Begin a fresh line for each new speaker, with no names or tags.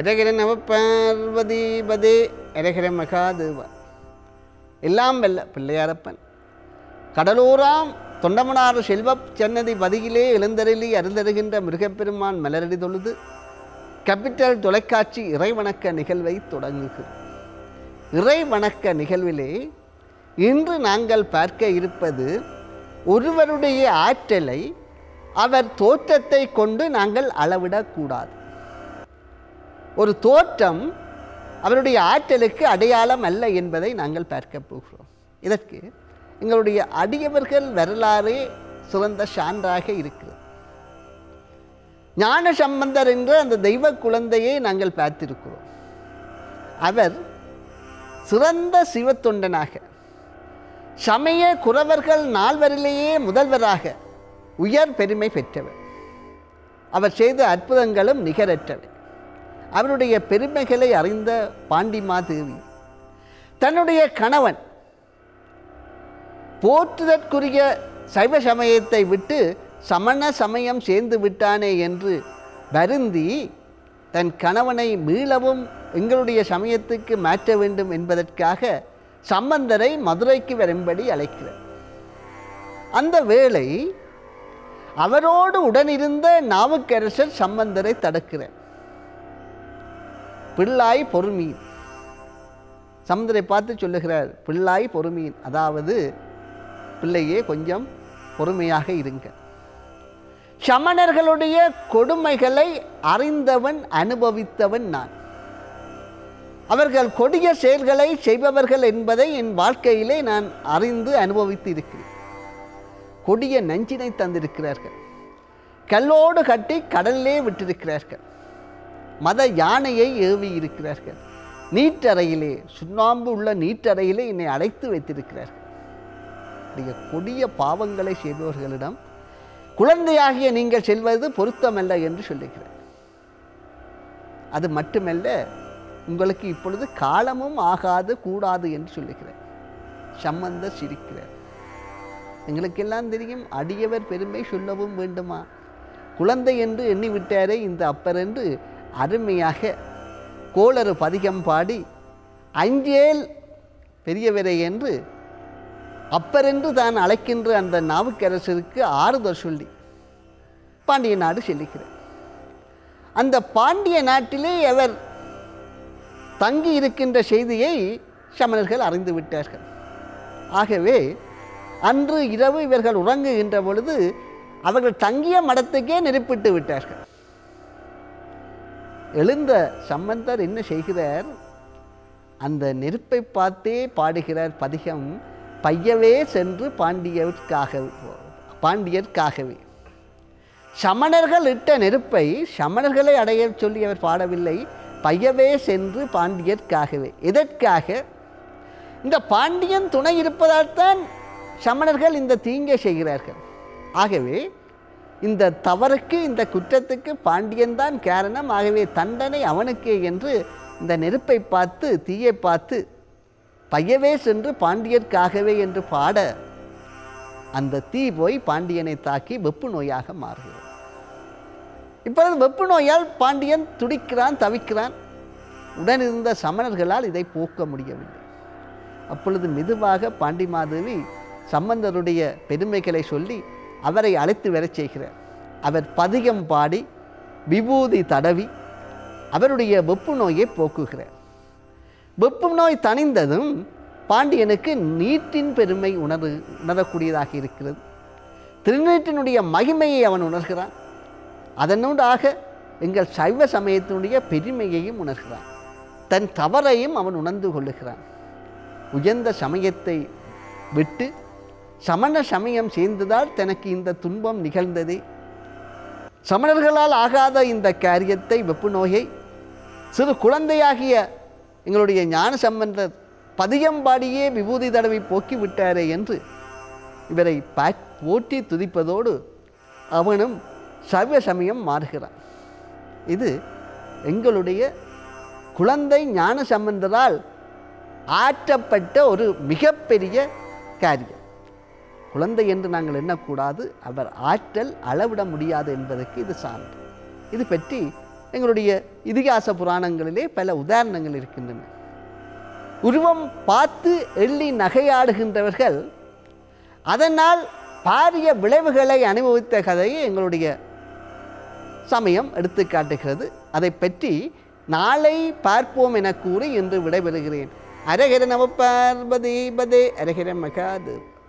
அரகர நவ பார்வதி பதே அரகர மகாதேவா எல்லாம் வெல்ல பிள்ளையாரப்பன் கடலூராம் தொண்டமனார் செல்வப் சன்னதி பதியிலே எழுந்தருளி அருந்தருகின்ற முருகப்பெருமான் மலரடி தொழுது கேபிட்டல் தொலைக்காட்சி இறைவணக்க நிகழ்வை தொடங்குகிறோம் இறைவணக்க நிகழ்விலே இன்று நாங்கள் பார்க்க இருப்பது ஒருவருடைய ஆற்றலை அவர் தோற்றத்தை கொண்டு நாங்கள் அளவிடக்கூடாது ஒரு தோற்றம் அவருடைய ஆற்றலுக்கு அடையாளம் அல்ல என்பதை நாங்கள் பார்க்க போகிறோம் இதற்கு எங்களுடைய அடியவர்கள் வரலாறே சிறந்த சான்றாக இருக்கிறது ஞான சம்பந்தர் என்ற அந்த தெய்வ குழந்தையை நாங்கள் பார்த்திருக்கிறோம் அவர் சிறந்த சிவத்தொண்டனாக சமய குறவர்கள் நால்வரிலேயே முதல்வராக உயர் பெருமை பெற்றவர் அவர் செய்த அற்புதங்களும் நிகரற்றவை அவருடைய பெருமைகளை அறிந்த பாண்டிமாதேவி தன்னுடைய கணவன் போற்றுதற்குரிய சைவ சமயத்தை விட்டு சமண சமயம் சேர்ந்து விட்டானே என்று வருந்தி தன் கணவனை மீளவும் எங்களுடைய சமயத்துக்கு மாற்ற வேண்டும் என்பதற்காக சம்பந்தரை மதுரைக்கு வரும்படி அழைக்கிறார் அந்த வேளை அவரோடு உடனிருந்த நாவுக்கரசர் சம்பந்தரை தடுக்கிறார் பிள்ளாய் பொறுமீன் சம்பந்தரை பார்த்து சொல்லுகிறார் பிள்ளாய் பொறுமீன் அதாவது பிள்ளையே கொஞ்சம் பொறுமையாக இருங்க சமணர்களுடைய கொடுமைகளை அறிந்தவன் அனுபவித்தவன் நான் அவர்கள் கொடிய செயல்களை செய்பவர்கள் என்பதை என் வாழ்க்கையிலே நான் அறிந்து அனுபவித்து இருக்கிறேன் கொடிய நஞ்சினை தந்திருக்கிறார்கள் கல்லோடு கட்டி கடலிலே விட்டிருக்கிறார்கள் மத யானையை ஏவி இருக்கிறார்கள் நீட்டறையிலே சுண்ணாம்பு உள்ள நீட்டறையிலே என்னை அடைத்து வைத்திருக்கிறார்கள் அப்படிய கொடிய பாவங்களை செய்பவர்களிடம் குழந்தையாகிய நீங்கள் செல்வது பொருத்தமல்ல என்று சொல்லுகிறார் அது மட்டுமல்ல உங்களுக்கு இப்பொழுது காலமும் ஆகாது கூடாது என்று சொல்லுகிறார் சம்பந்த சிரிக்கிறார் எங்களுக்கெல்லாம் தெரியும் அடியவர் பெருமை சொல்லவும் வேண்டுமா குழந்தை என்று எண்ணி விட்டாரே இந்த அப்பர் என்று அருமையாக கோளறு பதிகம் பாடி அஞ்சேல் பெரியவரை என்று அப்பரென்று தான் அழைக்கின்ற அந்த நாவுக்கரசருக்கு ஆறுதல் சொல்லி பாண்டிய நாடு செல்லுகிறார் அந்த பாண்டிய நாட்டிலே அவர் தங்கி இருக்கின்ற செய்தியை சமணர்கள் அறிந்து விட்டார்கள் ஆகவே அன்று இரவு இவர்கள் உறங்குகின்ற பொழுது அவர்கள் தங்கிய மடத்துக்கே நெருப்பிட்டு விட்டார்கள் எழுந்த சம்பந்தர் என்ன செய்கிறார் அந்த நெருப்பை பார்த்தே பாடுகிறார் பதிகம் பையவே சென்று பாண்டியர்க்காக பாண்டியர்க்காகவே சமணர்கள் இட்ட நெருப்பை சமணர்களை அடைய சொல்லி அவர் பாடவில்லை பையவே சென்று பாண்டியர்க்காகவே எதற்காக இந்த பாண்டியன் துணை இருப்பதால் தான் சமணர்கள் இந்த தீங்கை செய்கிறார்கள் ஆகவே இந்த தவறுக்கு இந்த குற்றத்துக்கு பாண்டியன் தான் காரணம் ஆகவே தண்டனை அவனுக்கே என்று இந்த நெருப்பை பார்த்து தீயை பார்த்து பையவே சென்று பாண்டியர்க்காகவே என்று பாட அந்த தீ போய் பாண்டியனை தாக்கி வெப்பு நோயாக மாறுகிறது இப்பொழுது வெப்பு நோயால் பாண்டியன் துடிக்கிறான் தவிக்கிறான் உடனிருந்த சமணர்களால் இதை போக்க முடியவில்லை அப்பொழுது மெதுவாக பாண்டிமாதேவி சம்பந்தருடைய பெருமைகளை சொல்லி அவரை அழைத்து வரச் செய்கிறார் அவர் பதிகம் பாடி விபூதி தடவி அவருடைய வெப்பு நோயை போக்குகிறார் வெப்பு நோய் தணிந்ததும் பாண்டியனுக்கு நீட்டின் பெருமை உணரு உணரக்கூடியதாக இருக்கிறது திருநீட்டினுடைய மகிமையை அவன் உணர்கிறான் அதனூடாக எங்கள் சைவ சமயத்தினுடைய பெருமையையும் உணர்கிறான் தன் தவறையும் அவன் உணர்ந்து கொள்ளுகிறான் உயர்ந்த சமயத்தை விட்டு சமண சமயம் சேர்ந்ததால் தனக்கு இந்த துன்பம் நிகழ்ந்ததே சமணர்களால் ஆகாத இந்த காரியத்தை வெப்பு நோயை சிறு குழந்தையாகிய எங்களுடைய ஞான சம்பந்தர் பதியம்பாடியே விபூதி தடவை போக்கி விட்டாரே என்று இவரை பா போற்றி துதிப்பதோடு அவனும் சைவ சமயம் மாறுகிறான் இது எங்களுடைய குழந்தை ஞான சம்பந்தரால் ஆற்றப்பட்ட ஒரு மிகப்பெரிய காரியம் குழந்தை என்று நாங்கள் எண்ணக்கூடாது அவர் ஆற்றல் அளவிட முடியாது என்பதற்கு இது சான்று இது பற்றி எங்களுடைய இதிகாச புராணங்களிலே பல உதாரணங்கள் இருக்கின்றன உருவம் பார்த்து எள்ளி நகையாடுகின்றவர்கள் அதனால் பாரிய விளைவுகளை அனுபவித்த கதையை எங்களுடைய சமயம் எடுத்து காட்டுகிறது அதை பற்றி நாளை பார்ப்போம் என கூறி இன்று விடைபெறுகிறேன் அரகர நம பார்வதி பதே அரகர மகாதேவ்